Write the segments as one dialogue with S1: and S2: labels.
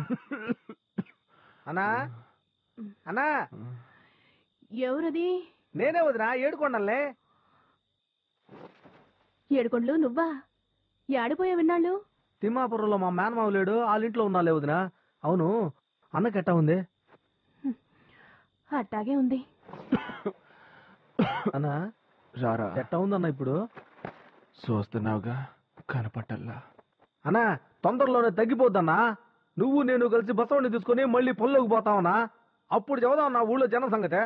S1: అన్నా అన్నా
S2: ఎవరది
S1: నేనే వదినా ఏడుకోండలే
S2: ఏడుకొండలు నువ్వా ఏడిపోయా విన్నాళ్ళు
S1: తిమ్మాపురంలో మా మేనమావ లేడు వాళ్ళ ఇంట్లో ఉన్నాలే వదినా అవును అన్నకెట్టా ఉంది
S2: అట్టాగే ఉంది
S1: అన్నా
S3: రారా
S1: ఎట్టా ఉందన్న ఇప్పుడు
S3: చూస్తున్నావుగా కనపట్టల్లా
S1: అన్నా తొందరలోనే తగ్గిపోద్దన్నా నువ్వు నేను కలిసి బసవని తీసుకొని మళ్ళీ పొల్లోకి పోతావనా అప్పుడు చెబుదాం నా ఊళ్ళో జన సంగతే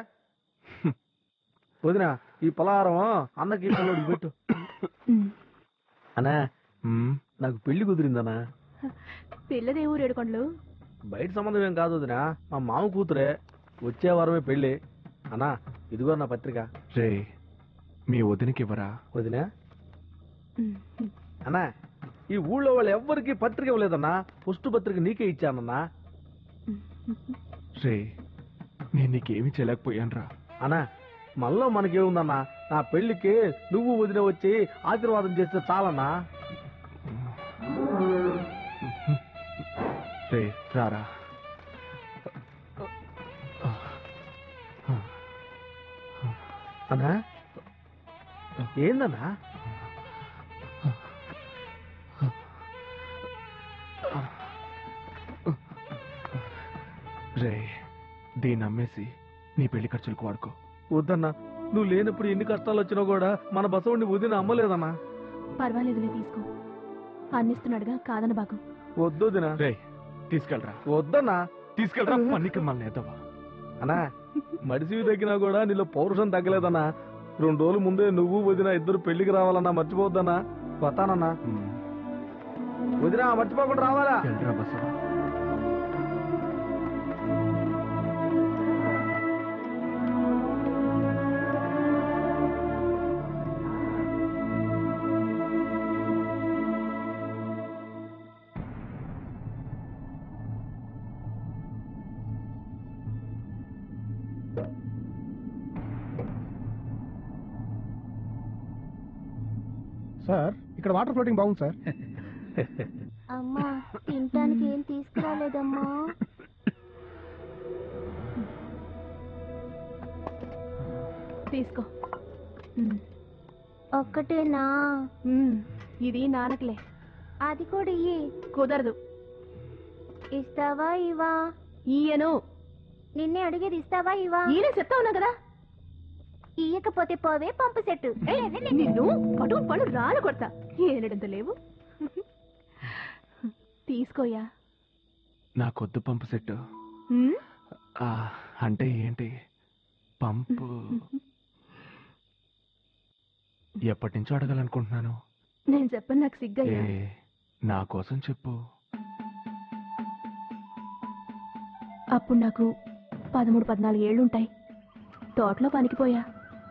S1: వదినా ఈ పలహారం అన్నకి పిల్లోడికి పెట్టు
S2: ఉమ్.
S1: అన్నా
S3: ఉమ్,
S1: నాకు పెళ్లి కుదిరిందన్నా
S2: పిల్లదే ఊరు ఏడుకొండలు
S1: బయట సంబంధం ఏం కాదు వదినా మా మామ కూతురే వచ్చే వారమే పెళ్లి అన్నా ఇదిగో నా పత్రిక
S3: రే మీ వదినకి ఇవ్వరా
S1: వదినా
S2: ఉమ్.
S1: అన్నా ఈ ఊళ్ళో వాళ్ళు ఎవ్వరికి పత్రిక ఇవ్వలేదన్నా ఫస్ట్ పత్రిక నీకే ఇచ్చానన్నా
S3: రే నేను నీకేమి చేయలేకపోయాను రా
S1: అన్నా మనలో మనకేముందన్నా నా పెళ్లికి నువ్వు వదిన వచ్చి ఆశీర్వాదం చేస్తే చాలన్నా
S3: రే రారా
S1: అన్నా ఏందన్నా
S3: రే దీన్ని అమ్మేసి నీ పెళ్లి ఖర్చులకు వాడుకో
S1: వద్దన్నా నువ్వు లేనప్పుడు ఎన్ని కష్టాలు వచ్చినా కూడా మన బసవుడిని వదిన అమ్మలేదన్నా
S2: పర్వాలేదులే తీసుకో అన్నిస్తున్నాడుగా కాదన బాగు
S1: వద్దొదినా
S3: రే తీసుకెళ్ళరా
S1: వద్దన్నా
S3: తీసుకెళ్ళరా పనికి మళ్ళీ ఎదవా
S1: అన్నా మడిసివి తగ్గినా కూడా నీలో పౌరుషం తగ్గలేదన్నా రెండు రోజుల ముందే నువ్వు వదిన ఇద్దరు పెళ్లికి రావాలన్నా మర్చిపోవద్దన్నా వస్తానన్నా వదిన మర్చిపోకుండా రావాలా
S3: వెళ్ళరా బసవా
S4: సార్ ఇక్కడ వాటర్ ఫ్లోటింగ్ బాగుంది సార్
S5: అమ్మా తినటానికి ఏం తీసుకురాలేదమ్మా
S2: తీసుకో ఉమ్.
S5: ఒక్కటేనా
S2: ఉమ్. ఇది నానకలే
S5: అది కూడా ఇయ్యి
S2: కుదరదు
S5: ఇస్తావా ఇవా
S2: ఈయను
S5: నిన్నే అడిగేది ఇస్తావా ఇవా
S2: ఈయన చెప్తా ఉన్నా కదా
S5: ఇయ్యకపోతే పోవే పంపు సెట్టు
S2: ఏయ్, నిన్ను పటు పడు రాలు కొడతా ఏనడంత లేవు తీసుకోయా
S3: నాకొద్దు పంపు సెట్
S2: ఉమ్?
S3: ఆ, అంటే ఏంటి పంపు ఎప్పటి నుంచో అడగాలనుకుంటున్నాను
S2: నేను చెప్పను నాకు
S3: ఏ
S2: సిగ్గయ్యా
S3: నా కోసం చెప్పు
S2: అప్పుడు నాకు పదమూడు పద్నాలుగు ఏళ్ళుంటాయి తోటలో పనికిపోయా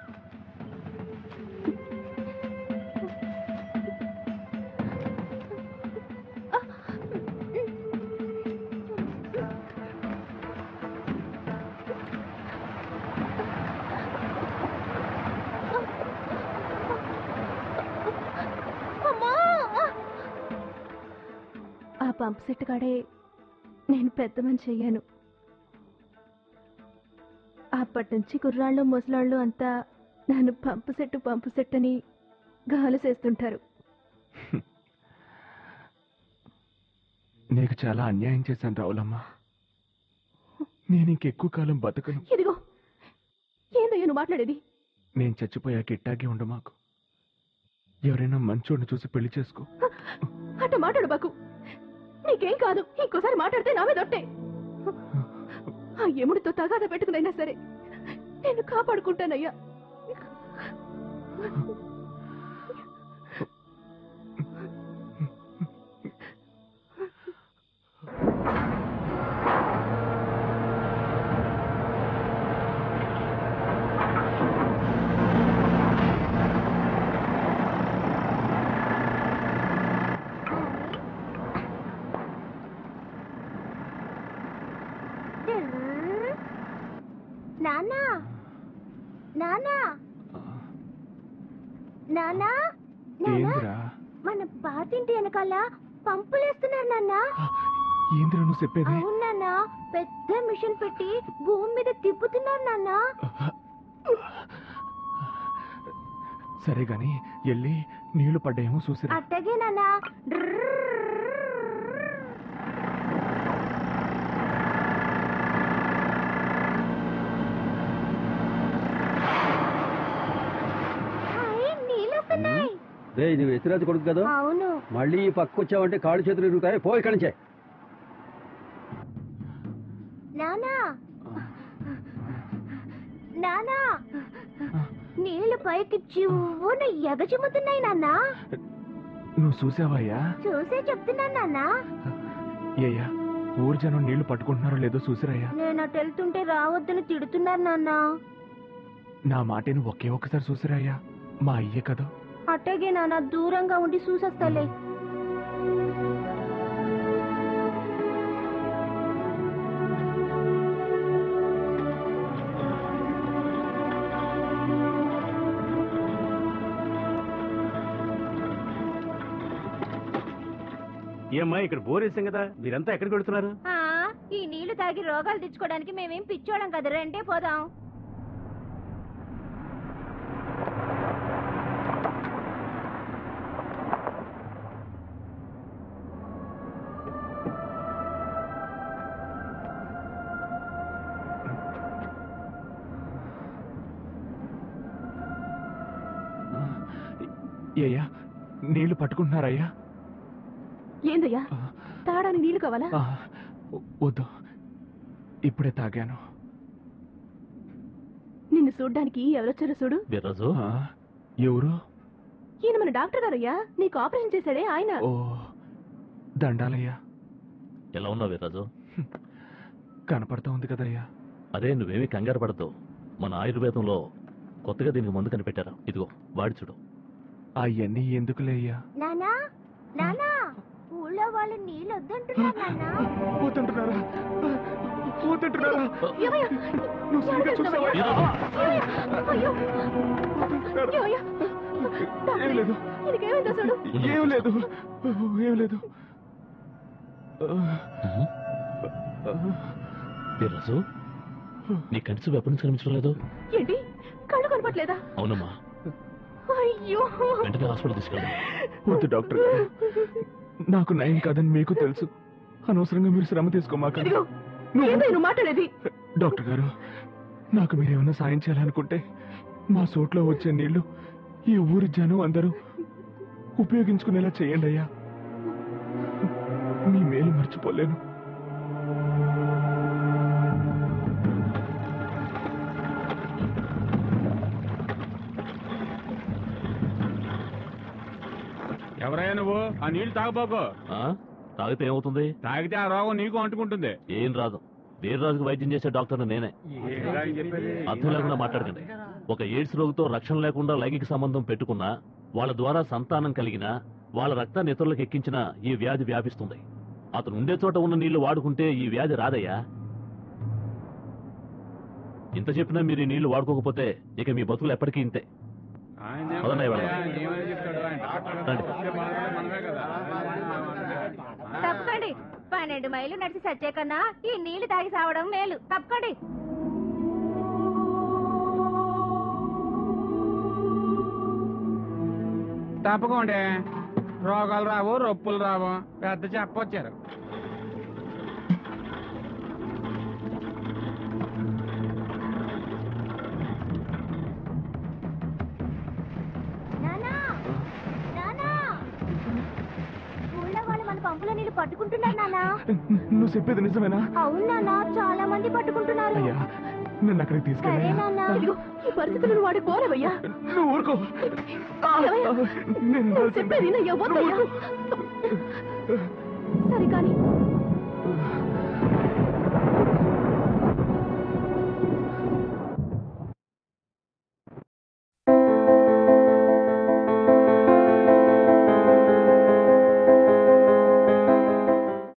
S2: ఆ పంప్ సెట్ కాడే నేను పెద్ద మనిషి అయ్యాను అప్పటి నుంచి కుర్రాళ్ళు ముసలాళ్ళు అంతా నన్ను పంపు సెట్టు పంపు సెట్ అని గాలు చేస్తుంటారు
S3: నీకు చాలా అన్యాయం చేశాను రావులమ్మ నేను ఇంకెక్కువ కాలం బతకను
S2: ఇదిగో ఏందయ్యా నువ్వు మాట్లాడేది
S3: నేను చచ్చిపోయాక ఇట్టాగే ఉండు మాకు ఎవరైనా మంచోడిని చూసి పెళ్లి చేసుకో
S2: అట్ట మాట్లాడు బాకు నీకేం కాదు ఇంకోసారి మాట్లాడితే నా మీద ఒట్టే ఆ ఎముడితో తగాద పెట్టుకునైనా సరే నేను కాపాడుకుంటానయ్యా
S5: నానా నానా నానా నానా
S3: ఏందిరా
S5: మన పాతింటి వెనకాల పంపులేస్తున్నారు నాన్న
S3: ఏందిరా నువ్వు చెప్పేది
S5: అవును నాన్న పెద్ద మిషన్ పెట్టి భూమి మీద తిప్పుతున్నారు నాన్న
S3: సరే గాని వెళ్ళి నీళ్లు పడ్డాయేమో చూసిరా
S5: అట్టగే నాన్న నీళ్ళు వస్తున్నాయి
S6: రే నువ్వు ఎత్తిరాజు కొడుకు కదా
S5: అవును
S6: మళ్ళీ ఈ పక్క వచ్చావంటే కాళ్ళు చేతులు ఇరుగుతాయి పో ఇక్కడి నుంచే
S5: నానా నానా నీళ్లు పైకి చివ్వున ఎగచిమ్ముతున్నాయి నాన్న
S3: నువ్వు చూసావయ్యా
S5: చూసే చెప్తున్నాను నాన్న
S3: ఏయ్యా ఊరు జనం నీళ్లు పట్టుకుంటున్నారో లేదో చూసిరయ్యా
S5: నేను అటు వెళ్తుంటే రావద్దని తిడుతున్నారు నాన్న
S3: నా మాటని ఒకే ఒక్కసారి చూసిరయ్యా మా అయ్యే కదా
S5: అట్టగే నాన్న దూరంగా ఉండి చూసొస్తాలే
S6: ఏమ్మా ఇక్కడ బోర్ వేసాం కదా మీరంతా ఎక్కడికి వెళ్తున్నారు
S5: ఆ, ఈ నీళ్లు తాగి రోగాలు తెచ్చుకోవడానికి మేమేం పిచ్చోడం కదా రెండే పోదాం
S3: ఏయ్యా నీళ్లు పట్టుకుంటున్నారయ్యా
S2: ఏందయ్యా
S3: ఆ,
S2: తాగడానికి నీళ్లు కావాలా
S3: ఆ, వ- వద్దు ఇప్పుడే తాగాను
S2: నిన్ను చూడ్డానికి ఎవరొచ్చారో చూడు
S7: వీర్రాజు
S3: ఆ, ఎవరు
S2: ఈయన మన డాక్టర్ గారయ్యా నీకు ఆపరేషన్ చేశాడే ఆయన
S3: ఓ దండాలయ్యా
S7: ఎలా ఉన్నావు వీర్రాజు
S3: కనపడతా ఉంది కదయ్యా
S7: అదే నువ్వేమీ కంగారు పడద్దు మన ఆయుర్వేదంలో కొత్తగా దీనికి మందు కనిపెట్టారు ఇదిగో వాడి చూడు
S3: అవన్నీ ఎందుకులే అయ్యా
S5: నానా నానా ఊళ్ళో వాళ్ళు నీళ్ళు వద్దంటున్నారు నాన్న
S3: పోతుంటున్నారా పోతుంటున్నారా
S2: ఏమయ్యా?
S3: నువ్వు సరిగ్గా చూసావా
S7: వీర్రాజు
S2: అయ్యో ఏమయ్యా?
S3: ఏం లేదు
S2: ఈయనకేమైందో చూడు
S3: ఏం లేదు ఏం లేదు
S7: వీర్రాజు నీ కంటి చూపు ఎప్పటి నుంచి కనిపించడం లేదు
S2: ఏంటి కళ్ళు కనపట్లేదా
S7: అవునమ్మా
S2: అయ్యో
S7: వెంటనే హాస్పిటల్ తీసుకెళ్ళి
S3: వద్దు డాక్టర్ గారు నాకు నయం కాదని మీకు తెలుసు అనవసరంగా మీరు శ్రమ తీసుకోమాకండి
S2: ఇదిగో ఏందో నువ్వు మాట్లాడేది
S3: డాక్టర్ గారు నాకు మీరేమైనా సాయం చేయాలనుకుంటే మా సోట్లో వచ్చే నీళ్లు ఈ ఊరి జనం అందరూ ఉపయోగించుకునేలా చేయండి అయ్యా మీ మేలు మర్చిపోలేను
S8: ఎవరయ్యా నువ్వు ఆ నీళ్లు తాగబోకు
S7: ఆ? తాగితే ఏమవుతుంది
S8: తాగితే ఆ రోగం నీకు అంటుకుంటుంది
S7: ఏం రాదు వీర్రాజుకు వైద్యం చేసే డాక్టర్ని నేనే అర్థం లేకుండా మాట్లాడకండి ఒక ఎయిడ్స్ రోగితో రక్షణ లేకుండా లైంగిక సంబంధం పెట్టుకున్నా వాళ్ళ ద్వారా సంతానం కలిగినా వాళ్ళ రక్తాన్ని ఇతరులకు ఎక్కించినా ఈ వ్యాధి వ్యాపిస్తుంది అతను ఉండే చోట ఉన్న నీళ్లు వాడుకుంటే ఈ వ్యాధి రాదయ్యా ఇంత చెప్పినా మీరు ఈ నీళ్లు వాడుకోకపోతే ఇక మీ బతుకులు ఎప్పటికీ ఇంతే పదండి, ఇవాళ. రండి.
S5: తప్పకండి పన్నెండు మైళ్ళు నడిచి సచ్చే కన్నా ఈ నీళ్లు తాగి సావడం మేలు తప్పకండి
S8: తప్పకోండి రోగాలు రావు రొప్పులు రావు పెద్ద చెప్పొచ్చారు
S5: నానా నానా ఊళ్ళో వాళ్ళు మన పంపులో నీళ్లు పట్టుకుంటున్నారు నానా
S3: నువ్వు చెప్పేది నిజమేనా
S5: అవును నానా చాలా మంది పట్టుకుంటున్నారు
S3: అయ్యా నన్ను అక్కడికి
S5: సరే
S3: తీసుకెళ్ళా
S5: నాన్న
S2: ఇదిగో ఈ పరిస్థితులు నువ్వు వాడి పోలేవయ్యా
S3: నువ్వు ఊరుకో
S2: ఏమయ్యా?
S3: నేను
S2: నువ్వు చెప్పేది నా
S3: నువ్వు
S2: ఎవరయ్యా
S3: ఊరుకో.
S2: సరే కానీ